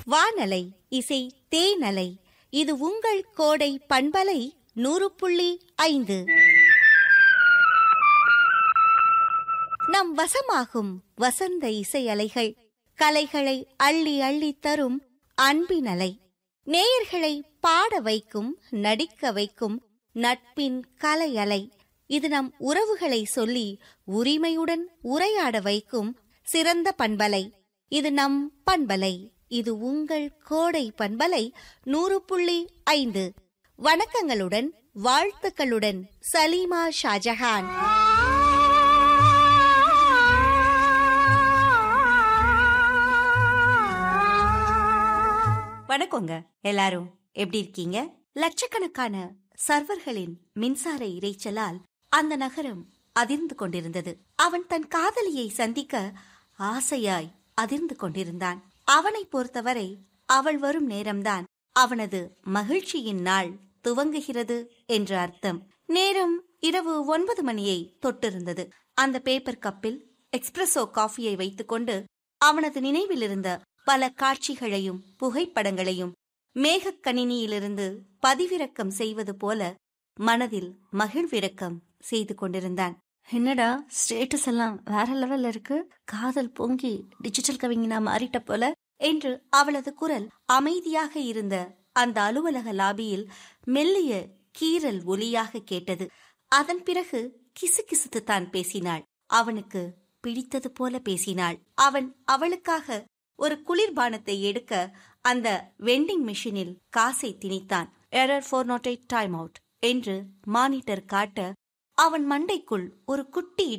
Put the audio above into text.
வானலை இசை தேனலை இது உங்கள் கோடை பண்பலை நூறு புள்ளி ஐந்து நம் வசமாகும் வசந்த இசை அலைகள் கலைகளை அள்ளி அள்ளி தரும் அன்பினலை நேயர்களை பாட வைக்கும் நடிக்க வைக்கும் நட்பின் கலை அலை இது நம் உறவுகளை சொல்லி உரிமையுடன் உரையாட வைக்கும் சிறந்த பண்பலை இது நம் பண்பலை இது உங்கள் கோடை பண்பலை நூறு புள்ளி ஐந்து வணக்கங்களுடன் வாழ்த்துக்களுடன் சலீமா ஷாஜஹான் வணக்கங்க எல்லாரும் எப்படி இருக்கீங்க லட்சக்கணக்கான சர்வர்களின் மின்சார இரைச்சலால் அந்த நகரம் அதிர்ந்து கொண்டிருந்தது அவன் தன் காதலியை சந்திக்க ஆசையாய் அதிர்ந்து கொண்டிருந்தான் அவனை பொறுத்தவரை அவள் வரும் நேரம்தான் அவனது மகிழ்ச்சியின் நாள் துவங்குகிறது என்ற அர்த்தம் நேரம் இரவு ஒன்பது மணியை தொட்டிருந்தது அந்த பேப்பர் கப்பில் எக்ஸ்பிரஸோ காஃபியை வைத்துக்கொண்டு அவனது நினைவில் இருந்த பல காட்சிகளையும் புகைப்படங்களையும் மேகக் கணினியிலிருந்து பதிவிறக்கம் செய்வது போல மனதில் மகிழ்விறக்கம் செய்து கொண்டிருந்தான் என்னடா ஸ்டேட்டஸ் எல்லாம் வேற லெவல்ல இருக்கு காதல் பொங்கி டிஜிட்டல் கவிஞனா மாறிட்ட போல என்று அவளது குரல் அமைதியாக இருந்த அந்த அலுவலக லாபியில் மெல்லிய கீறல் ஒலியாக கேட்டது அதன் பிறகு கிசுகிசுத்து தான் பேசினாள் அவனுக்கு பிடித்தது போல பேசினாள் அவன் அவளுக்காக ஒரு குளிர்பானத்தை எடுக்க அந்த வெண்டிங் மிஷினில் காசை திணித்தான் error four naught eight time out என்று மானிட்டர் காட்ட அவன் மண்டைக்குள் ஒரு குட்டி